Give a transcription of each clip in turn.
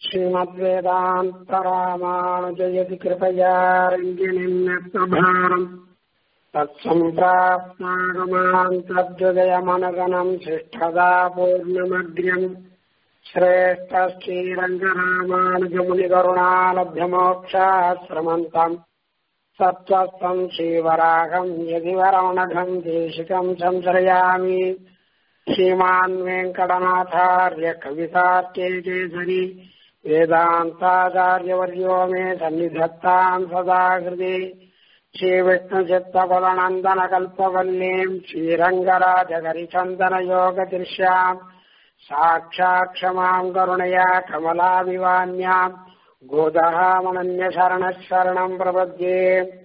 श्रीमद्वेदान्तरामानुजयति कृपया रञ्जनिन्यभारम् तत्सम्प्राप्तागमान् तद्वदयमनगनम् शिष्ठदा पूर्णमग्र्यम् श्रेष्ठश्रीरङ्गरामानुजमुनिकरुणालभ्यमोक्षाश्रमन्तम् सत्त्वस्तम् श्रीवरागम् यदि वरमणघम् देशिकम् संश्रयामि श्रीमान् वेङ्कटनाथार्य कवितार्के केसरी वेदान्ताचार्यवर्यो मे सन्निधत्ताम् सदा हृदि श्रीविष्णुचित्तबलनन्दनकल्पवल्लीम् श्रीरङ्गराजगरिचन्दनयोगदृश्याम् साक्षात् क्षमाम् करुणया कमलाभिवान्याम् गोदहामनन्यशरणः शरणम् प्रपद्ये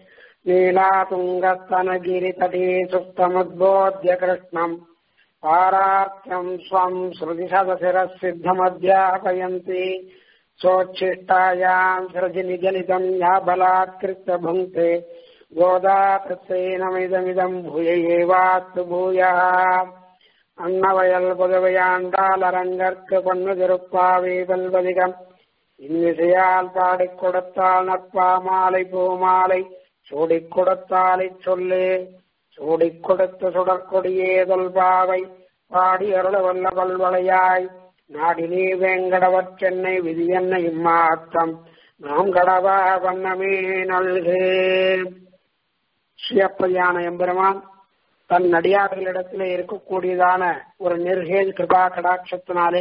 नीलातुङ्गस्तनगिरितटे सुप्तमुद्बोध्य कृष्णम् पारार्थ्यम् स्वम् श्रुतिशतशिरः सिद्धमध्यापयन्ति सोच्छिष्टायाम् सृजनिजनितम् या बलात्कृत्य भुङ्क्ते गोदा तत्सेनमिदमिदम् भूय एवास्तु भूयः அன்னவயல் புதவையாண்டால் அரங்கற்கு பண்ணு திருப்பாவை பல்வதிகம் இன்னிசையால் பாடிக் கொடுத்தால் நட்பா மாலை பூமாலை சூடிக் கொடுத்தாலை சொல்லு சூடிக் கொடுத்து சுடற்கொடியே தொல்பாவை பாடி அருள வல்ல பல்வளையாய் நாடினே வேங்கடவற் சென்னை விதி என்ன இம்மாத்தம் நாம் கடவா வண்ணமே நல்கு ஸ்ரீயப்பதியான எம்பெருமான் தன் நடிகார்களிடத்திலே இருக்கக்கூடியதான ஒரு நிர்கேஜ் கிருபா கடாட்சத்தினாலே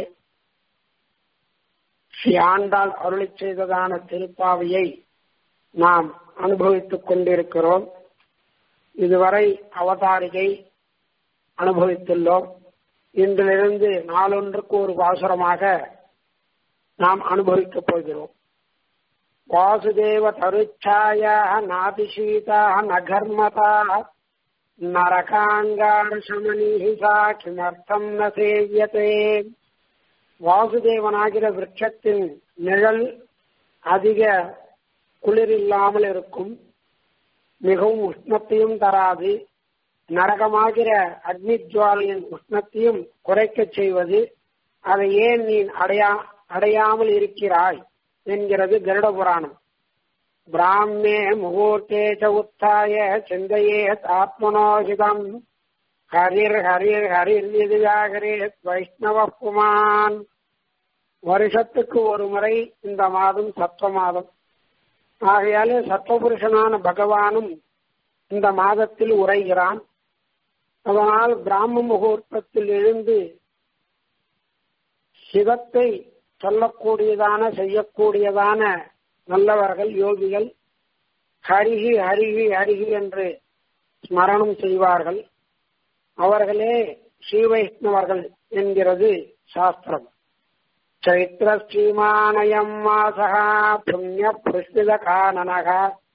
ஸ்ரீ ஆண்டாள் அருளி செய்ததான திருப்பாவையை நாம் அனுபவித்துக் கொண்டிருக்கிறோம் இதுவரை அவதாரிகை அனுபவித்துள்ளோம் இன்றிலிருந்து நாளொன்றுக்கு ஒரு பாசுரமாக நாம் அனுபவிக்கப் போகிறோம் வாசுதேவ தருச்சாய நாதிசீதா நகர்மதா நரகாங்காரசமனிஹிசா கிமர்த்தம் ந சேவியதே வாசுதேவனாகிற விரட்சத்தின் நிழல் அதிக குளிர் இல்லாமல் இருக்கும் மிகவும் உஷ்ணத்தையும் தராது நரகமாகிற அக்னி ஜுவாலையின் உஷ்ணத்தையும் குறைக்கச் செய்வது அதை ஏன் நீ அடையா அடையாமல் இருக்கிறாய் என்கிறது கருட புராணம் பிராமே முகூர்த்தே ச உத்தாய சிந்தையே ஆத்மனோஹிதம் ஹரிர் ஹரிர் ஹரிர் இது வியாகரே வைஷ்ணவ புமான் வருஷத்துக்கு ஒரு முறை இந்த மாதம் சத்வ மாதம் ஆகையாலே சத்வபுருஷனான பகவானும் இந்த மாதத்தில் உரைகிறான் அதனால் பிராம முகூர்த்தத்தில் எழுந்து சிவத்தை சொல்லக்கூடியதான செய்யக்கூடியதான நல்லவர்கள் யோகிகள் ஹரிகி ஹரிகி ஹரிகி என்று ஸ்மரணம் செய்வார்கள் அவர்களே ஸ்ரீ வைஷ்ணவர்கள் என்கிறது சாஸ்திரம் சைத்திர ஸ்ரீமானயம் மாசகா புண்ணிய புஷ்பித கானனக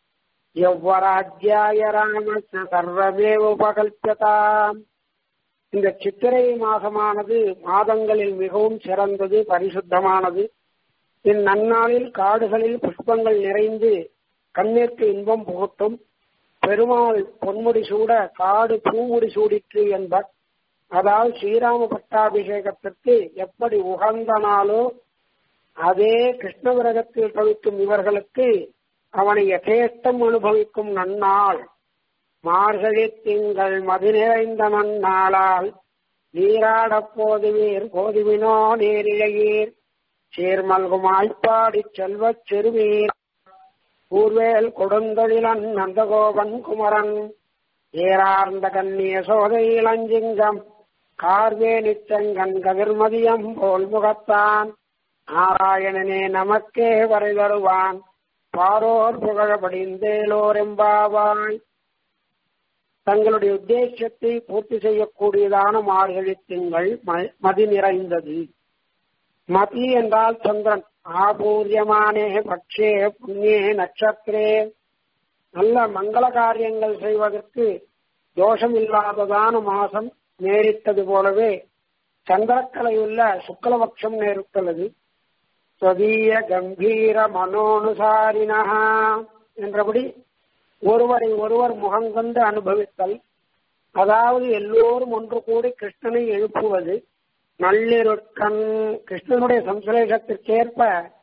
எவ்வராஜ்யாய ராமஸ்ய சர்வமேவ உபகல்பியதாம் இந்த சித்திரை மாதமானது மாதங்களில் மிகவும் சிறந்தது பரிசுத்தமானது இந்நன்னாளில் காடுகளில் புஷ்பங்கள் நிறைந்து கண்ணிற்கு இன்பம் புகட்டும் பெருமாள் பொன்முடி சூட காடு பூமுடி சூடிற்று என்பர் அதாவது ஸ்ரீராம பட்டாபிஷேகத்திற்கு எப்படி உகந்த நாளோ அதே கிருஷ்ண விரகத்தில் தவிக்கும் இவர்களுக்கு அவனை யதேஷ்டம் அனுபவிக்கும் நன்னாள் மார்கழி திங்கள் மது நிறைந்த நன்னாளால் நீராடப் போதுவீர் போதுவினோ நேரிழையீர் சீர்மல்குமாய்ப்பாடி செல்வச் சிறுவீர் பூர்வேல் கொடுந்தொழிலன் நந்தகோபன் குமரன் ஏரார்ந்த கண்ணிய சோதை இளஞ்சிங்கம் கார்வேனிச்சங்கன் கதிர்மதியம் போல் முகத்தான் நாராயணனே நமக்கே வரை தருவான் பாரோர் புகழபடிந்தேலோர் எம்பாவாய் தங்களுடைய உத்தேசத்தை பூர்த்தி செய்யக்கூடியதான மார்கழி திங்கள் மதி நிறைந்தது மதி என்றால் சந்திரன் ஆபூரியமானே பட்சே புண்ணியே நட்சத்திரே நல்ல மங்கள காரியங்கள் செய்வதற்கு தோஷம் இல்லாததான மாசம் நேரிட்டது போலவே சந்திரக்கலையுள்ள சுக்லபக்ஷம் நேரிட்டுள்ளது ஸ்வதீய கம்பீர மனோனுசாரினா என்றபடி ஒருவரை ஒருவர் முகங்கொண்டு அனுபவித்தல் அதாவது எல்லோரும் ஒன்று கூடி கிருஷ்ணனை எழுப்புவது நள்ளிருட்கண் கிருஷ்ணனுடைய சம்சலேஷத்திற்கேற்ப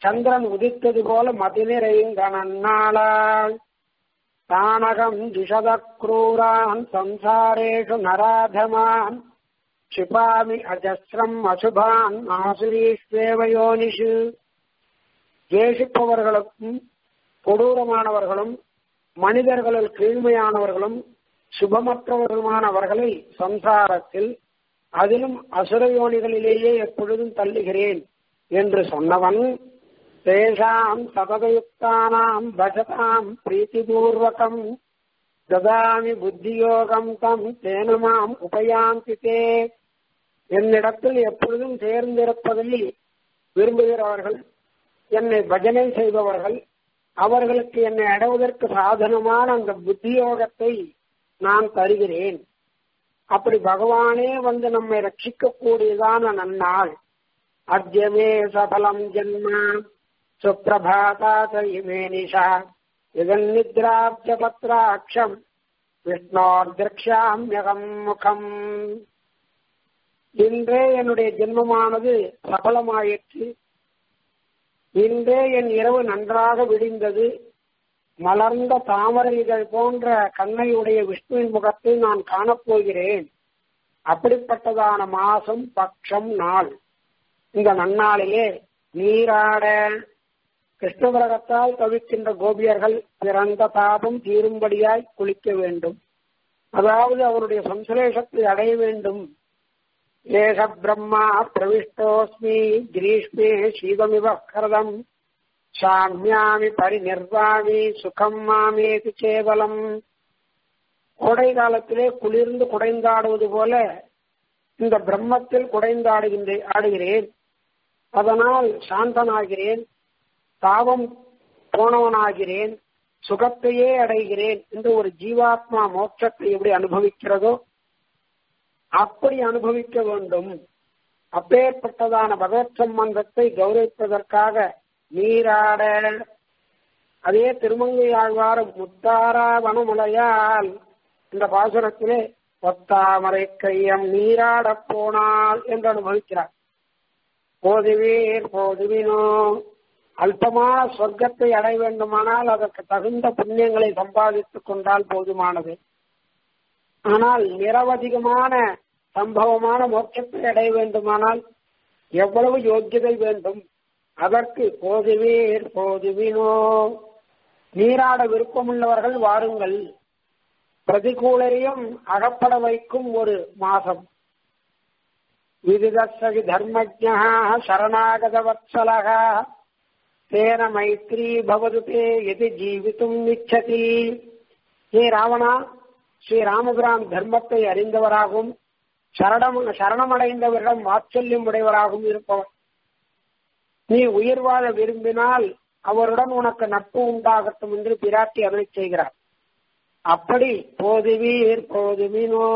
சந்திரன் உதித்தது போல மதிநிறைங்கணன்னாளாள் தானகம் திஷத क्रूरान् संसारेषु நராதமான் क्षिपामि அஜஸ்ரம் அசுபான் ஆசுரீஸ்வேவ யோனிஷு ஜேஷிப்பவர்களுக்கும் கொடூரமானவர்களும் மனிதர்களில் கீழ்மையானவர்களும் சுபமற்றவர்களுமானவர்களை சம்சாரத்தில் அதிலும் அசுரயோனிகளிலேயே எப்பொழுதும் தள்ளுகிறேன் என்று சொன்னவன் தேஷாம் சததயுக்தானாம் பஜதாம் பிரீத்திபூர்வகம் ததாமி புத்தியோகம் தம் தேனமாம் உபயாந்தி தே என்னிடத்தில் எப்பொழுதும் சேர்ந்திருப்பதை விரும்புகிறவர்கள் என்னை பஜனை செய்பவர்கள் அவர்களுக்கு என்னை அடைவதற்கு சாதனமான அந்த புத்தியோகத்தை நான் தருகிறேன் அப்படி பகவானே வந்து நம்மை ரட்சிக்கக்கூடியதான நன்னாள் அத்தியமே சபலம் ஜென்ம சுப்பிரபாதாத இமே நிஷா இதன் நித்ராப்ஜ பத்ராட்சம் விஷ்ணோர் திரக்ஷாமியகம் முகம் இன்றே என்னுடைய ஜென்மமானது சபலமாயிற்று இன்றே என் இரவு நன்றாக விடிந்தது மலர்ந்த தாமரை இதழ் போன்ற கண்ணையுடைய விஷ்ணுவின் முகத்தை நான் காணப்போகிறேன் அப்படிப்பட்டதான மாசம் பட்சம் நாள் இந்த நன்னாளிலே நீராட கிருஷ்ணபுரகத்தால் தவிக்கின்ற கோபியர்கள் பிறந்த தாபம் தீரும்படியாய் குளிக்க வேண்டும் அதாவது அவருடைய சம்சலேஷத்தை அடைய வேண்டும் ஏக பிரம்மா பிரவிஷ்டோஸ்மி கிரீஷ்மே சீதமிவ கரதம் சாமியாமி பரிநிர்வாமி சுகம் மாமேது கேவலம் கோடை காலத்திலே குளிர்ந்து குடைந்தாடுவது போல இந்த பிரம்மத்தில் குடைந்தாடுகின்ற ஆடுகிறேன் அதனால் சாந்தனாகிறேன் தாபம் போனவனாகிறேன் சுகத்தையே அடைகிறேன் என்று ஒரு ஜீவாத்மா மோட்சத்தை எப்படி அனுபவிக்கிறதோ அப்படி அனுபவிக்க வேண்டும் அப்பேற்பட்டதான பகவத் சம்பந்தத்தை கௌரவிப்பதற்காக நீராட அதே திருமங்கை ஆழ்வார் முத்தாரா வனமுலையால் இந்த பாசுரத்திலே ஒத்தாமரை கையம் நீராடப் போனால் என்று அனுபவிக்கிறார் போதுவீர் போதுவினோ அல்பமான சொர்க்கத்தை அடைய வேண்டுமானால் அதற்கு தகுந்த புண்ணியங்களை சம்பாதித்துக் கொண்டால் போதுமானது ஆனால் நிரவதிகமான சம்பவமான மோட்சத்தை அடைய வேண்டுமானால் எவ்வளவு யோக்கியதை வேண்டும் அதற்கு போதுவீர் போதுவினோ நீராட விருப்பமுள்ளவர்கள் வாருங்கள் பிரதிகூலரையும் அகப்பட வைக்கும் ஒரு மாசம் விதிதசகி தர்மஜா சரணாகத வத்சலக தேன மைத்ரி பவது தே எது ஜீவித்தும் நிச்சதி ஹே ராவணா ஸ்ரீ ராமபிரான் தர்மத்தை அறிந்தவராகவும் சரணம் சரணமடைந்தவரிடம் வாத்சல்யம் உடையவராகவும் இருப்பவர் நீ உயிர் வாழ விரும்பினால் அவருடன் உனக்கு நட்பு உண்டாகட்டும் என்று பிராட்டி அருளை செய்கிறார் அப்படி போதுவீர் போதுவினோ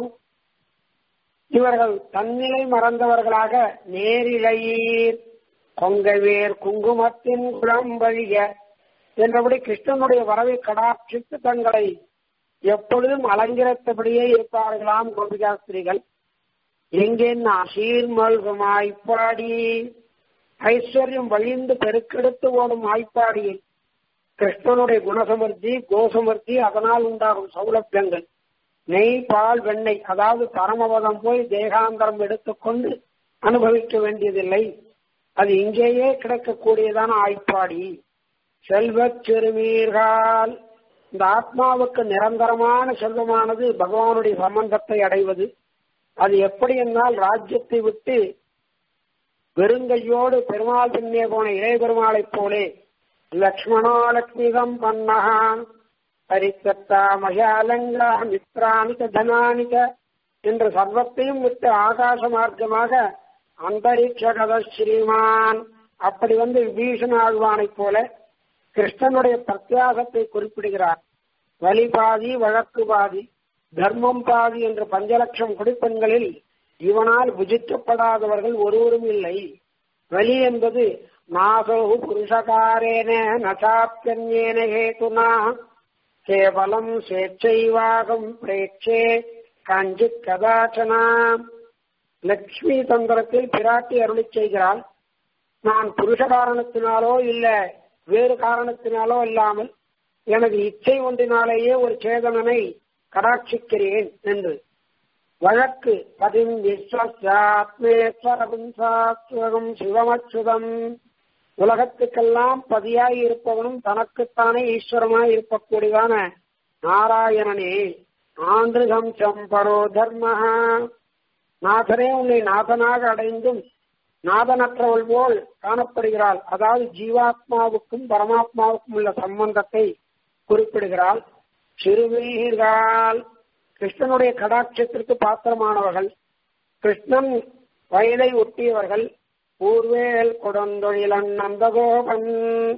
இவர்கள் தன்னிலை மறந்தவர்களாக நேரிழையீர் கொங்கவேர் குங்குமத்தின் குளம்பழிய என்றபடி கிருஷ்ணனுடைய வரவை கடாட்சித்து தங்களை எப்பொழுதும் அலங்கரித்தபடியே இருப்பார்களாம் கோபிகாஸ்திரிகள் எங்கென் அசீர் மல்குமாய் பாடி ஐஸ்வர்யம் வழிந்து பெருக்கெடுத்து ஓடும் ஆய்ப்பாடியில் கிருஷ்ணனுடைய குணசமர்த்தி கோசமர்த்தி அதனால் உண்டாகும் சௌலபியங்கள் நெய் பால் வெண்ணெய் அதாவது பரமபதம் போய் தேகாந்தரம் எடுத்துக்கொண்டு அனுபவிக்க வேண்டியதில்லை அது இங்கேயே கிடைக்கக்கூடியதான ஆய்ப்பாடி செல்வச் சிறுமீர்கள் இந்த ஆத்மாவுக்கு நிரந்தரமான செல்வமானது பகவானுடைய சம்பந்தத்தை அடைவது அது எப்படி என்றால் ராஜ்யத்தை விட்டு வெறுங்கையோடு பெருமாள் பின்னே போன இளைய பெருமாளைப் போலே லக்ஷ்மணாலக்ஷ்மிகம் பன்னகா பரித்தத்தா மயாலங்கா மித்ராணிக தனானிக என்று சர்வத்தையும் விட்டு ஆகாச மார்க்கமாக அந்தரிக்ஷகத ஸ்ரீமான் அப்படி வந்து விபீஷண ஆழ்வானைப் போல கிருஷ்ணனுடைய பிரத்யாசத்தை குறிப்பிடுகிறார் வலி பாதி வழக்கு பாதி தர்மம் பாதி என்ற பஞ்சலட்சம் குடிப்பெண்களில் இவனால் புஜிக்கப்படாதவர்கள் ஒருவரும் இல்லை வலி என்பது நாசோ புருஷகாரேன நசாப்பியன்யேன ஹேதுனா கேவலம் ஸ்வேச்சைவாகம் பிரேட்சே கஞ்சித் கதாச்சனா லக்ஷ்மி தந்திரத்தில் பிராட்டி அருளி செய்கிறாள் நான் புருஷ காரணத்தினாலோ இல்ல வேறு காரணத்தினாலோ இல்லாமல் எனது இச்சை ஒன்றினாலேயே ஒரு சேதனனை கடாட்சிக்கிறேன் என்று வழக்கு பதிம் விஸ்வசாத்மேஸ்வரகும் சாத்வகம் சிவமச்சுதம் உலகத்துக்கெல்லாம் பதியாய் இருப்பவனும் தனக்குத்தானே ஈஸ்வரமாய் இருக்கக்கூடியதான நாராயணனே ஆந்திருகம் சம்பரோ தர்மஹா நாதனே உன்னை நாதனாக அடைந்தும் நாதனற்றவள் போல் காணப்படுகிறாள் அதாவது ஜீவாத்மாவுக்கும் பரமாத்மாவுக்கும் உள்ள சம்பந்தத்தை குறிப்பிடுகிறாள் சிறுவீர்கள் கிருஷ்ணனுடைய கடாட்சத்திற்கு பாத்திரமானவர்கள் கிருஷ்ணன் வயதை ஒட்டியவர்கள் பூர்வேல் கொடுந்தொழிலன் நந்தகோபன்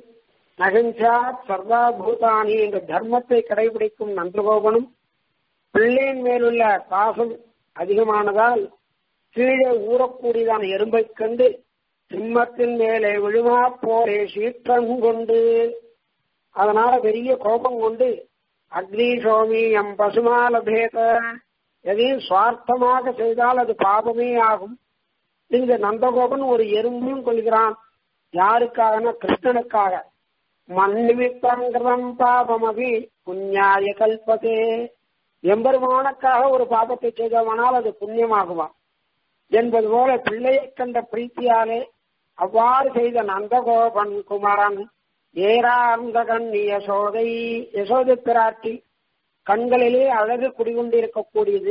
நகிஞ்சாத் சர்வா பூதானி என்ற தர்மத்தை கடைபிடிக்கும் நந்தகோபனும் பிள்ளையின் மேலுள்ள பாசம் அதிகமானதால் கீழே ஊறக்கூடியதான எறும்பைக் கண்டு சிம்மத்தின் மேலே விழுமா போரே சீற்றம் கொண்டு அதனால பெரிய கோபம் கொண்டு அக்னி சோமி எம் பசுமாலபேத எதையும் சுவார்த்தமாக செய்தால் அது பாபமே ஆகும் இந்த நந்தகோபன் ஒரு எறும்பையும் கொள்கிறான் யாருக்காகனா கிருஷ்ணனுக்காக மன்னிமித்தம் பாபமபி புண்ணியாய கல்பதே எம்பெருமானுக்காக ஒரு பாபத்தை செய்தவனால் அது புண்ணியமாகுமா என்பது போல பிள்ளையை கண்ட பிரீத்தியாலே அவ்வாறு செய்த நந்தகோபன் குமரன் ஏராந்த கண்ணி யசோதை யசோதை பிராட்டி கண்களிலே அழகு குடிகொண்டிருக்கக்கூடியது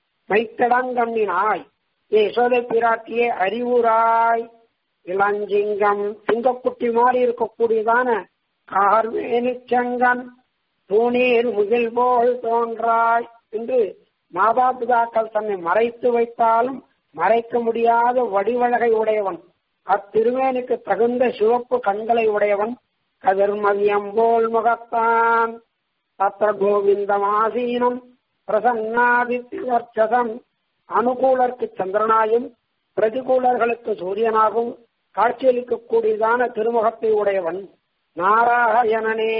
மைத்தடங்கண்ணினாய் ஏ யசோதை பிராட்டியே அறிவுராய் இளஞ்சிங்கம் சிங்கக்குட்டி மாதிரி இருக்கக்கூடியதான கார்வேனிச்சங்கன் தூணீர் முகில் போல் தோன்றாய் என்று மாதாபிதாக்கள் தன்னை மறைத்து வைத்தாலும் மறைக்க முடியாத வடிவழகை உடையவன் அத்திருவேனுக்கு தகுந்த சிவப்பு கண்களை உடையவன் கதிர்மதியம் போல் முகத்தான் தத்திர கோவிந்தம் ஆசீனம் பிரசன்னாதித்யவர்ச்சதம் அனுகூலருக்கு சந்திரனாயும் பிரதிகூலர்களுக்கு சூரியனாகவும் காட்சியளிக்கக்கூடியதான திருமுகத்தை உடையவன் நாராயணனே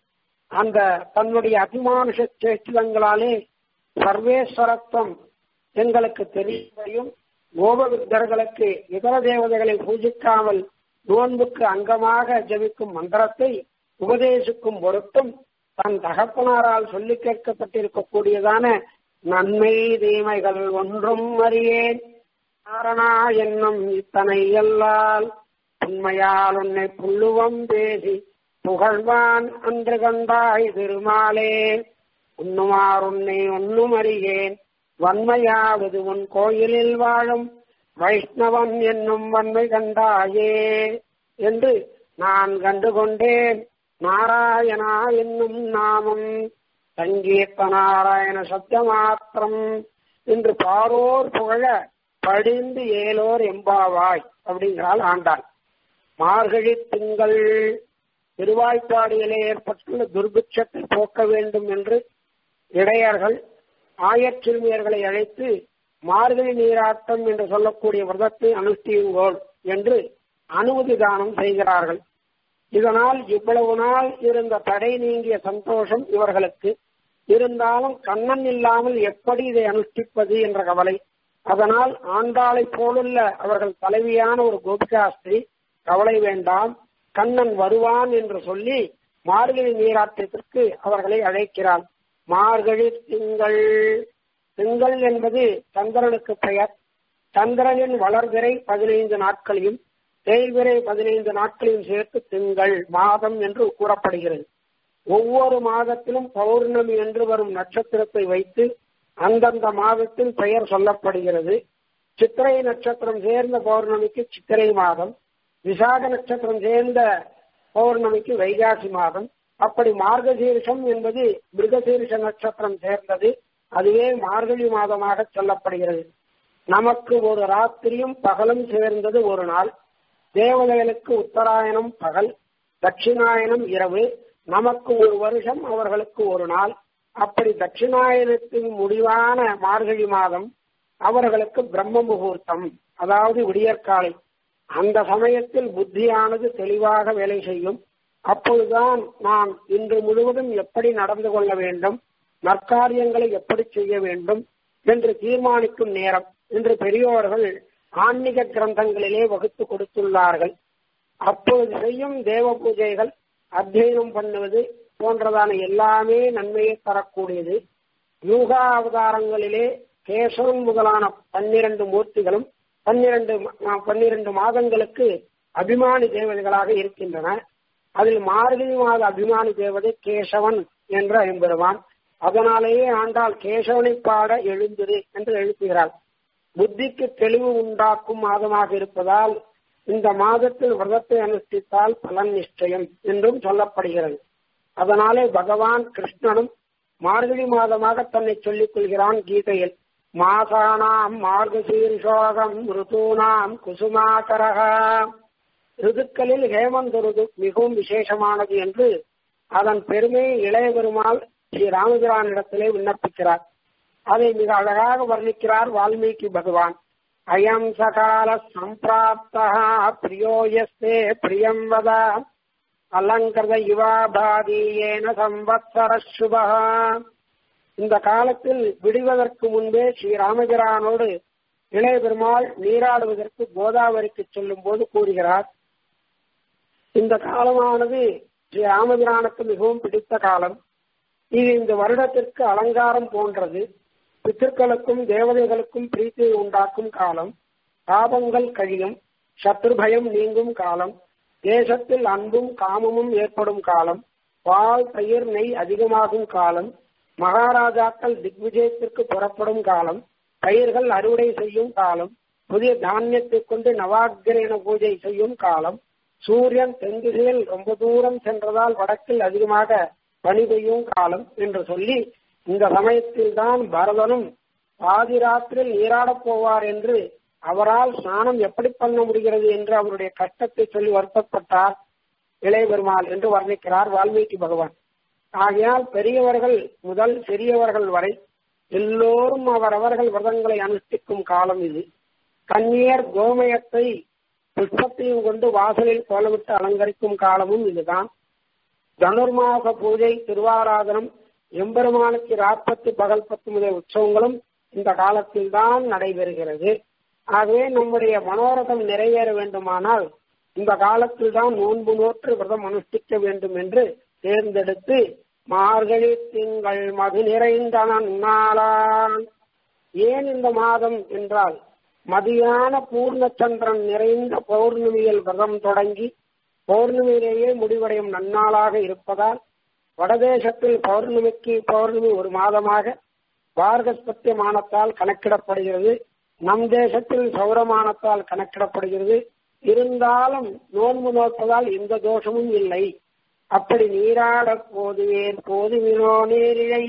அந்த தன்னுடைய அபிமானுஷ சேஷ்டிதங்களாலே சர்வேஸ்வரத்துவம் எங்களுக்கு தெரியும் கோபவித்தர்களுக்கு இதர தேவதைகளை பூஜிக்காமல் நோன்புக்கு அங்கமாக ஜபிக்கும் மந்திரத்தை உபதேசிக்கும் பொருட்டும் தன் தகப்பனாரால் சொல்லி கேட்கப்பட்டிருக்கக்கூடியதான நன்மை தீமைகள் ஒன்றும் அறியேன் காரணா என்னும் இத்தனை எல்லால் உண்மையால் உன்னை புல்லுவம் பேசி புகழ்வான் அன்று கண்டாய் திருமாலே உண்ணுமார் உன்னை ஒன்னும் அறியேன் வன்மையாவது உன் கோயிலில் வாழும் வைஷ்ணவன் என்னும் வன்மை கண்டாயே என்று நான் கண்டுகொண்டேன் நாராயணா என்னும் நாமம் சங்கீர்த்த நாராயண சத்தியமாத்திரம் என்று பாரோர் புகழ படிந்து ஏலோர் எம்பாவாய் அப்படிங்கிறாள் ஆண்டாள் மார்கழி திங்கள் திருவாய்ப்பாடியிலே ஏற்பட்டுள்ள துர்பிட்சத்தை போக்க வேண்டும் என்று இடையர்கள் ஆயச்சிறுமியர்களை அழைத்து மார்கழி நீராட்டம் என்று சொல்லக்கூடிய விரதத்தை அனுஷ்டியுங்கோள் என்று அனுமதி தானம் செய்கிறார்கள் இதனால் இவ்வளவு நாள் இருந்த தடை நீங்கிய சந்தோஷம் இவர்களுக்கு இருந்தாலும் கண்ணன் இல்லாமல் எப்படி இதை அனுஷ்டிப்பது என்ற கவலை அதனால் ஆண்டாளை போலுள்ள அவர்கள் தலைவியான ஒரு கோபிகாஸ்திரி கவலை வேண்டாம் கண்ணன் வருவான் என்று சொல்லி மார்கழி நீராட்டத்திற்கு அவர்களை அழைக்கிறாள் மார்கழி திங்கள் திங்கள் என்பது சந்திரனுக்கு பெயர் சந்திரனின் வளர்விரை பதினைந்து நாட்களையும் தேய்விரை பதினைந்து நாட்களையும் சேர்த்து திங்கள் மாதம் என்று கூறப்படுகிறது ஒவ்வொரு மாதத்திலும் பௌர்ணமி என்று வரும் நட்சத்திரத்தை வைத்து அந்தந்த மாதத்தில் பெயர் சொல்லப்படுகிறது சித்திரை நட்சத்திரம் சேர்ந்த பௌர்ணமிக்கு சித்திரை மாதம் விசாக நட்சத்திரம் சேர்ந்த பௌர்ணமிக்கு வைகாசி மாதம் அப்படி மார்கசீரிஷம் என்பது மிருகசீரிஷ நட்சத்திரம் சேர்ந்தது அதுவே மார்கழி மாதமாக சொல்லப்படுகிறது நமக்கு ஒரு ராத்திரியும் பகலும் சேர்ந்தது ஒரு நாள் தேவதைகளுக்கு உத்தராயணம் பகல் தட்சிணாயனம் இரவு நமக்கு ஒரு வருஷம் அவர்களுக்கு ஒரு நாள் அப்படி தட்சிணாயனத்தின் முடிவான மார்கழி மாதம் அவர்களுக்கு பிரம்ம முகூர்த்தம் அதாவது விடியற்காலை அந்த சமயத்தில் புத்தியானது தெளிவாக வேலை செய்யும் அப்பொழுதுதான் நாம் இன்று முழுவதும் எப்படி நடந்து கொள்ள வேண்டும் நற்காரியங்களை எப்படி செய்ய வேண்டும் என்று தீர்மானிக்கும் நேரம் என்று பெரியோர்கள் ஆன்மீக கிரந்தங்களிலே வகுத்து கொடுத்துள்ளார்கள் அப்பொழுது செய்யும் தேவ பூஜைகள் அத்தியனம் பண்ணுவது போன்றதான எல்லாமே நன்மையை தரக்கூடியது யூகா அவதாரங்களிலே கேசவன் முதலான பன்னிரண்டு மூர்த்திகளும் பன்னிரண்டு பன்னிரண்டு மாதங்களுக்கு அபிமானி தேவதைகளாக இருக்கின்றன அதில் மார்கழி மாத அபிமானி தேவதை கேசவன் என்ற எம்பெருமான் அதனாலேயே ஆண்டாள் கேசவனை பாட எழுந்திரு என்று எழுப்புகிறாள் புத்திக்கு தெளிவு உண்டாக்கும் மாதமாக இருப்பதால் இந்த மாதத்தில் விரதத்தை அனுஷ்டித்தால் பலன் நிச்சயம் என்றும் சொல்லப்படுகிறது அதனாலே பகவான் கிருஷ்ணனும் மார்கழி மாதமாக தன்னை சொல்லிக் கொள்கிறான் கீதையில் மாசானாம் மார்கசீர்ஷோகம் ருதூனாம் குசுமாகரகா ரிதுக்களில் ஹேமந்த் ருது மிகவும் விசேஷமானது என்று அதன் பெருமையை இளைய பெருமாள் ஸ்ரீ ராமபிரானிடத்திலே விண்ணப்பிக்கிறார் அதை மிக அழகாக வர்ணிக்கிறார் வால்மீகி பகவான் அயம் சகால சம்பிராப்தா பிரியோயஸ்தே பிரியம் வத அலங்கிருத யுவாபாதீயேன சம்வத்சர சுபா இந்த காலத்தில் விடுவதற்கு முன்பே ஸ்ரீ ராமபிரானோடு இளைய பெருமாள் நீராடுவதற்கு கோதாவரிக்கு செல்லும் போது கூறுகிறார் இந்த காலமானது ஸ்ரீ ராமபிரானுக்கு மிகவும் பிடித்த காலம் இது இந்த வருடத்திற்கு அலங்காரம் போன்றது பித்தர்களுக்கும் தேவதைகளுக்கும் பிரீத்தியை உண்டாக்கும் காலம் பாபங்கள் கழியும் சத்ருபயம் நீங்கும் காலம் தேசத்தில் அன்பும் காமமும் ஏற்படும் காலம் பால் பயிர் நெய் அதிகமாகும் காலம் மகாராஜாக்கள் திக்விஜயத்திற்கு புறப்படும் காலம் பயிர்கள் அறுவடை செய்யும் காலம் புதிய தானியத்தை கொண்டு நவாகிரேன பூஜை செய்யும் காலம் சூரியன் தென் திசையில் ரொம்ப தூரம் சென்றதால் வடக்கில் அதிகமாக பனி பெய்யும் காலம் என்று சொல்லி இந்த சமயத்தில் தான் பரதனும் பாதி ராத்திரில் நீராடப் போவார் என்று அவரால் ஸ்நானம் எப்படி பண்ண முடிகிறது என்று அவருடைய கஷ்டத்தை சொல்லி வருத்தப்பட்டார் இளைய பெருமாள் என்று வர்ணிக்கிறார் வால்மீகி பகவான் ஆகையால் பெரியவர்கள் முதல் சிறியவர்கள் வரை எல்லோரும் அவரவர்கள் விரதங்களை அனுஷ்டிக்கும் காலம் இது கன்னியர் கோமயத்தை புஷ்பத்தையும் கொண்டு வாசலில் கோலமிட்டு அலங்கரிக்கும் காலமும் இதுதான் தனுர்மாச பூஜை திருவாராதனம் எம்பெருமானுக்கு ராப்பத்து பகல் பத்து முதல் உற்சவங்களும் இந்த காலத்தில் தான் நடைபெறுகிறது ஆகவே நம்முடைய மனோரதம் நிறைவேற வேண்டுமானால் இந்த காலத்தில் தான் நோன்பு நோற்று விரதம் அனுஷ்டிக்க வேண்டும் என்று தேர்ந்தெடுத்து மார்கழி திங்கள் மது நிறைந்த நன்னாளால் ஏன் இந்த மாதம் என்றால் மதியான பூர்ணச்சந்திரன் நிறைந்த பௌர்ணமியில் விரதம் தொடங்கி பௌர்ணமியிலேயே முடிவடையும் நன்னாளாக இருப்பதால் வடதேசத்தில் பௌர்ணமிக்கு பௌர்ணமி ஒரு மாதமாக பார்கஸ்பத்தியமானத்தால் கணக்கிடப்படுகிறது நம் தேசத்தில் சௌரமானத்தால் கணக்கிடப்படுகிறது இருந்தாலும் நோன்பு நோற்பதால் எந்த தோஷமும் இல்லை அப்படி நீராட போதுவேன் போதுவினோ நீரிழை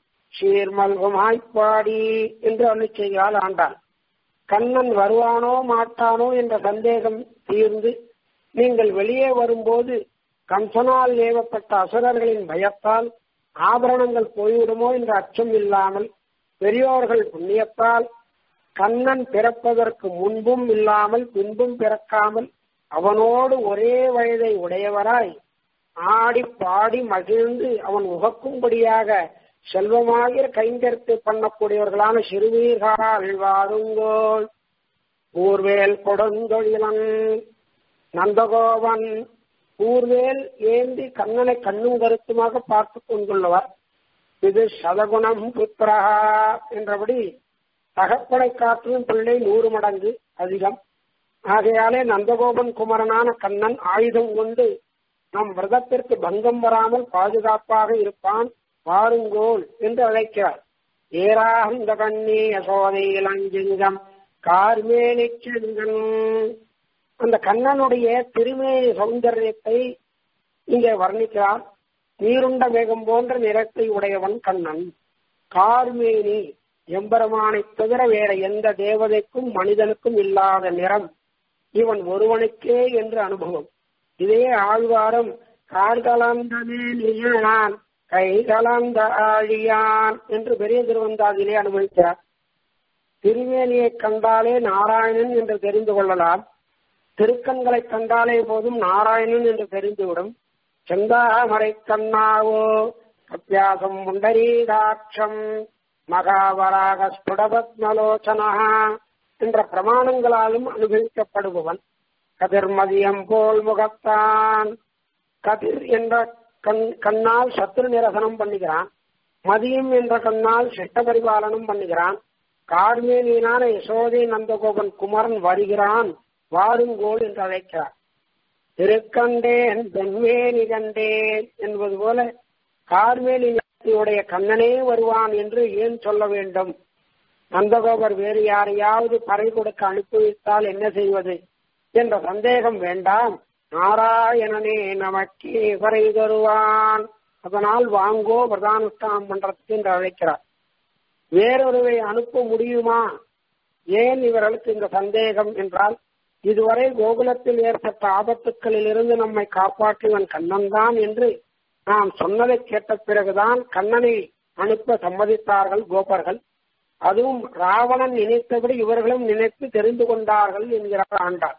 சீர்மல்குமாய்ப்பாடி என்று அருளி செய்கிறாள் ஆண்டாள் கண்ணன் வருவானோ மாட்டானோ என்ற சந்தேகம் தீர்ந்து நீங்கள் வெளியே வரும்போது கம்சனால் ஏவப்பட்ட அசுரர்களின் பயத்தால் ஆபரணங்கள் போய்விடுமோ என்ற அச்சம் இல்லாமல் பெரியோர்கள் புண்ணியத்தால் கண்ணன் பிறப்பதற்கு முன்பும் இல்லாமல் பின்பும் பிறக்காமல் அவனோடு ஒரே வயதை உடையவராய் ஆடி பாடி மகிழ்ந்து அவன் உகக்கும்படியாக செல்வமாகிற கைங்கரித்து பண்ணக்கூடியவர்களான சிறுவீர்கள் வாருங்கோள் ஊர்வேல் கொடுந்தொழிலன் நந்தகோபன் ஊர்வேல் ஏந்தி கண்ணனை கண்ணும் கருத்துமாக பார்த்து கொண்டுள்ளவர் இது சதகுணம் புத்திரஹா என்றபடி தகப்பனை காட்டிலும் பிள்ளை நூறு மடங்கு அதிகம் ஆகையாலே நந்தகோபன் குமரனான கண்ணன் ஆயுதம் கொண்டு நம் விரதத்திற்கு பங்கம் வராமல் பாதுகாப்பாக இருப்பான் வாருங்கோல் என்று அழைக்கிறார் ஏராந்த கண்ணி யசோதை இளஞ்சிங்கம் கார்மேனி செங்கன் அந்த கண்ணனுடைய திருமேனி சௌந்தரியத்தை இங்கே வர்ணிக்கிறார் நீருண்ட மேகம் போன்ற நிறத்தை உடையவன் கண்ணன் கார்மேனி எம்பெருமானை தவிர வேற எந்த தேவதைக்கும் மனிதனுக்கும் இல்லாத நிறம் இவன் ஒருவனுக்கே என்று அனுபவம் இதே ஆழ்வாரம் கார்கலந்தனே நீயான் கை கலந்த ஆழியான் என்று பெரிய திருவந்தாதிலே அனுபவிக்கிறார் திருமேனியை கண்டாலே நாராயணன் என்று தெரிந்து கொள்ளலாம் திருக்கண்களை கண்டாலே போதும் நாராயணன் என்று தெரிந்துவிடும் செந்தாமரை கண்ணாவோ கப்பியாசம் முண்டரீகாட்சம் மகாவராக ஸ்புடபத்மலோச்சனா என்ற பிரமாணங்களாலும் அனுபவிக்கப்படுபவன் கதிர்மதியம் போல் முகத்தான் கதிர் என்ற கண் கண்ணால் சத்ரு நிரசனம் பண்ணுகிறான் மதியம் என்ற கண்ணால் சிட்ட பரிபாலனம் பண்ணுகிறான் கார்மேனியனான யசோதை நந்தகோபன் குமரன் வருகிறான் வாருங்கோல் என்று அழைக்கிறார் திருக்கண்டேன் பெண்மேனி கண்டேன் என்பது போல கார்மேனியுடைய கண்ணனே வருவான் என்று ஏன் சொல்ல வேண்டும் நந்தகோபர் வேறு யாரையாவது பறை கொடுக்க அனுப்பி வைத்தால் என்ன செய்வது என்ற சந்தேகம் வேண்டாம் நாராயணனே நமக்கே பறை தருவான் அதனால் வாங்கோ பிரதானுஷ்டானம் பண்றதுக்கு என்று அழைக்கிறார் வேறொருவை அனுப்ப முடியுமா ஏன் இவர்களுக்கு இந்த சந்தேகம் என்றால் இதுவரை கோகுலத்தில் ஏற்பட்ட ஆபத்துக்களில் இருந்து நம்மை காப்பாற்றுவன் கண்ணன் தான் என்று நாம் சொன்னதை கேட்ட பிறகுதான் கண்ணனை அனுப்ப சம்மதித்தார்கள் கோபர்கள் அதுவும் ராவணன் நினைத்தபடி இவர்களும் நினைத்து தெரிந்து கொண்டார்கள் என்கிறார் ஆண்டார்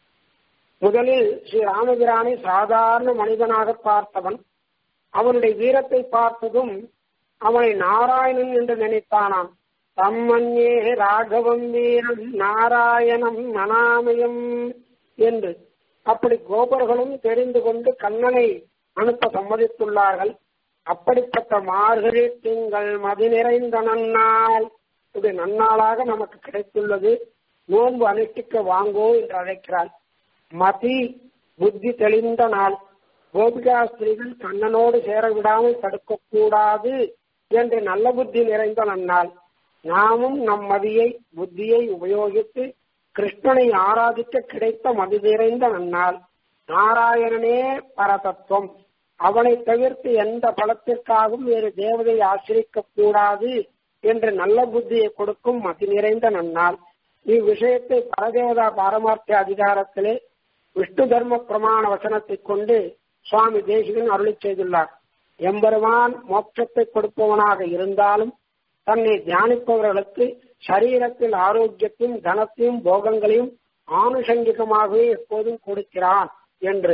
முதலில் ஸ்ரீ ராமபிரானை சாதாரண மனிதனாக பார்த்தவன் அவனுடைய வீரத்தை பார்த்ததும் அவனை நாராயணன் என்று நினைத்தானாம் தம்மன்யே ராகவம் வீரம் நாராயணம் மனாமயம் என்று அப்படி கோபர்களும் தெரிந்து கொண்டு கண்ணனை அனுப்ப சம்மதித்துள்ளார்கள் அப்படிப்பட்ட மார்கழி திங்கள் மதி நிறைந்த நன்னாள் இது நன்னாளாக நமக்கு கிடைத்துள்ளது நோன்பு அனுஷ்டிக்க வாங்கோ என்று அழைக்கிறாள் மதி புத்தி தெளிந்த நாள் கோபிகா ஸ்திரீகள் கண்ணனோடு சேர விடாமல் தடுக்கக்கூடாது என்று நல்ல புத்தி நிறைந்த நன்னாள் நாமும் நம் மதியை புத்தியை உபயோகித்து கிருஷ்ணனை ஆராதிக்க கிடைத்த மதி நிறைந்த நன்னாள் நாராயணனே பரதத்துவம் அவனை தவிர்த்து எந்த பலத்திற்காகவும் வேறு தேவதை ஆசிரிக்க கூடாது என்று நல்ல புத்தியை கொடுக்கும் மதி நிறைந்த நன்னாள் இவ்விஷயத்தை பரதேவதா பாரமார்த்திய அதிகாரத்திலே விஷ்ணு தர்ம பிரமாண வசனத்தை கொண்டு சுவாமி தேசிகன் அருளி செய்துள்ளார் எம்பெருமான் மோட்சத்தை கொடுப்பவனாக இருந்தாலும் தன்னை தியானிப்பவர்களுக்கு சரீரத்தில் ஆரோக்கியத்தையும் தனத்தையும் போகங்களையும் ஆனுஷங்கிகமாகவே எப்போதும் கொடுக்கிறான் என்று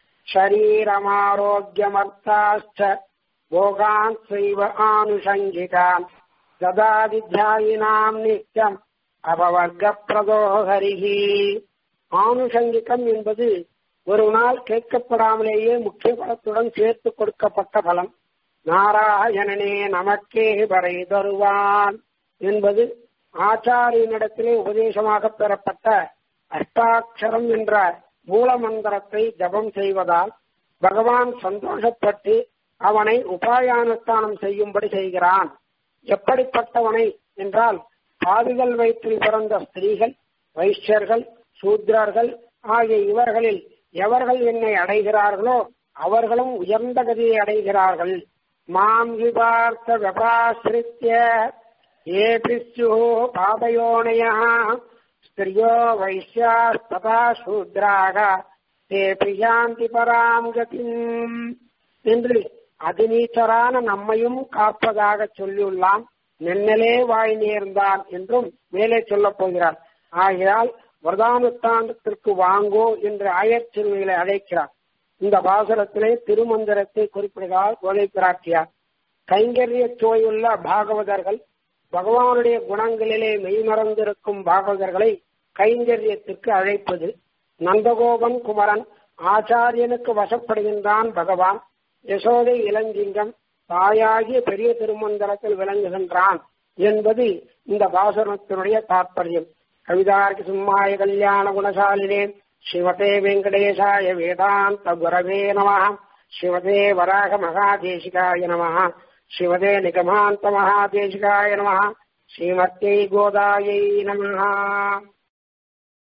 शरीरमारोग्यमर्थाश्च भोगान् सैव आनुषङ्गिकान् ददादिध्यायिनाम् नित्यम् அபவர்க்கப்பிரதோ ஹரிஹி ஆனுஷங்கிகம் என்பது ஒரு நாள் கேட்கப்படாமலேயே முக்கிய பலத்துடன் சேர்த்து கொடுக்கப்பட்ட பலம் நாராயணனே நமக்கே வரை தருவான் என்பது ஆச்சாரியனிடத்திலே உபதேசமாக பெறப்பட்ட அஷ்டாட்சரம் என்ற மூல மந்திரத்தை ஜபம் செய்வதால் பகவான் சந்தோஷப்பட்டு அவனை உபாயானுஷ்டானம் செய்யும்படி செய்கிறான் எப்படிப்பட்டவனை என்றால் பாதிகள் வயிற்றில் பிறந்த ஸ்திரீகள் வைஷ்யர்கள் சூத்ரர்கள் ஆகிய இவர்களில் எவர்கள் என்னை அடைகிறார்களோ அவர்களும் உயர்ந்த கதியை அடைகிறார்கள் மாம் விபார்த்த விபாசிரித்திய ஏபிஸ்யு பாபயோனயா ஸ்திரியோ வைஷ்யாஸ்ததா சூத்ராக தே பியாந்தி பராம் கதிம் என்று அதிநீச்சரான நம்மையும் காப்பதாக சொல்லியுள்ளான் நென்னலே வாய் நேர்ந்தான் என்றும் மேலே சொல்லப் போகிறார் ஆகையால் பிரதானுத்தாந்தத்திற்கு வாங்கோ என்று ஆயச்சிறுவைகளை அழைக்கிறார் இந்த பாசுரத்திலே திருமந்திரத்தை குறிப்பிடுகிறார் கோதை பிராட்டியார் கைங்கரிய சுவையுள்ள பாகவதர்கள் பகவானுடைய குணங்களிலே மெய்மறந்திருக்கும் பாகவதர்களை கைங்கரியத்திற்கு அழைப்பது நந்தகோபன் குமரன் ஆச்சாரியனுக்கு வசப்படுகின்றான் பகவான் யசோதை இளஞ்சிங்கம் தாயாகிய பெரிய திருமந்திரத்தில் விளங்குகின்றான் என்பது இந்த பாசுரத்தினுடைய தாற்பயம் கவிதார்க்கு சிம்மாய கல்யாண குணசாலினே சிவதே வெங்கடேசாய வேதாந்த குரவே நம சிவதே வராக மகாதேசிகாய நம சிவதே நிகமாந்த மகாதேசிகாய நம ஸ்ரீமத்யை கோதாயை நம